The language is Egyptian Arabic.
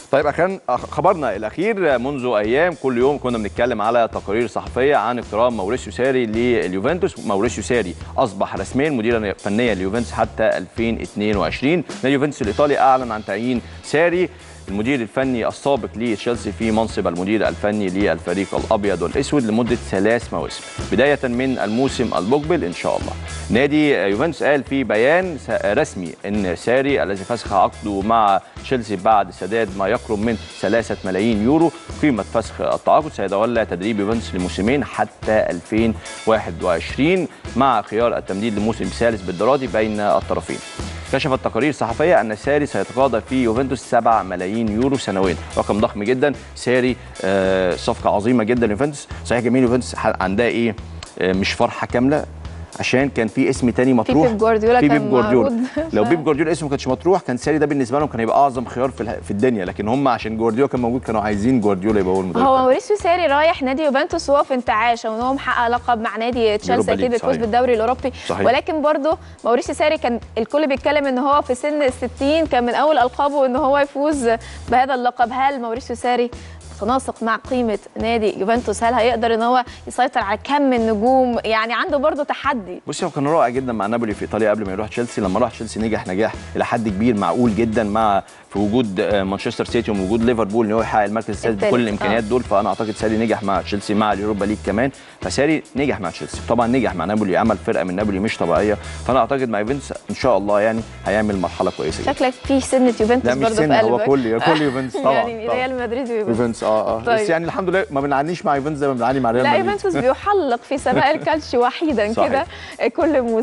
طيب أخيرا خبرنا الأخير منذ أيام كل يوم كنا بنتكلم على تقارير صحفية عن اقتراب ماوريسيو ساري لليوفنتوس ماوريسيو ساري أصبح رسميا مديرا فنيا لليوفنتوس حتى 2022 نادي اليوفنتوس الإيطالي أعلن عن تعيين ساري المدير الفني السابق لتشيلسي في منصب المدير الفني للفريق الابيض والاسود لمده ثلاث مواسم بدايه من الموسم المقبل ان شاء الله. نادي يوفنتوس قال في بيان رسمي ان ساري الذي فسخ عقده مع تشيلسي بعد سداد ما يقرب من 3 ملايين يورو قيمه فسخ التعاقد سيتولى تدريب يوفنتوس لموسمين حتى 2021 مع خيار التمديد لموسم ثالث بالدرادي بين الطرفين. كشفت تقارير صحفيه ان ساري سيتقاضى في يوفنتوس 7 ملايين يورو سنويا رقم ضخم جدا ساري آه صفقه عظيمه جدا ليوفنتوس صحيح جميل يوفنتوس عندها ايه آه مش فرحه كامله عشان كان في اسم تاني مطروح في بيب جوارديولا في كان بيب جوارديولا معروض. لو بيب جوارديولا اسمه ما كانش مطروح كان ساري ده بالنسبه لهم كان هيبقى اعظم خيار في اله- في الدنيا لكن هم عشان جوارديولا كان موجود كانوا عايزين جوارديولا يبقى هو المدرب هو بتاعهم. موريسيو ساري رايح نادي يوفنتوس وهو في انتعاش وان هو محقق لقب مع نادي تشيلسي يوروبا اكيد ليج، الفوز صحيح. بالدوري الاوروبي صحيح. ولكن برضه موريسيو ساري كان الكل بيتكلم ان هو في سن ال 60 كان من اول القابه ان هو يفوز بهذا اللقب هل موريسيو ساري متناسق مع قيمه نادي يوفنتوس هل هيقدر ان هو يسيطر على كم النجوم يعني عنده برضه تحدي بصي هو كان رائع جدا مع نابولي في ايطاليا قبل ما يروح تشيلسي لما راح تشيلسي نجح نجاح الى حد كبير معقول جدا مع في وجود آه، مانشستر سيتي ووجود ليفربول ان هو يحقق المركز السادس التالت، بكل الامكانيات آه. دول فانا اعتقد ساري نجح مع تشيلسي مع اليوروبا ليج كمان فساري نجح مع تشيلسي طبعا نجح مع نابولي عمل فرقه من نابولي مش طبيعيه فانا اعتقد مع يوفنتوس ان شاء الله يعني هيعمل مرحله كويسه جدا شكلك في سنه يوفنتوس لا مش برضه في سنه هو قلبك كل كل يوفنتوس طبعا يعني طبعاً. ريال مدريد ويوفنتوس يوفنتوس اه اه طيب. بس يعني الحمد لله ما بنعانيش مع يوفنتوس زي ما بنعاني مع ريال لا مدريد يوفنتوس بيحلق في سماء الكالتشي وحيدا صحيح. كده كل موسم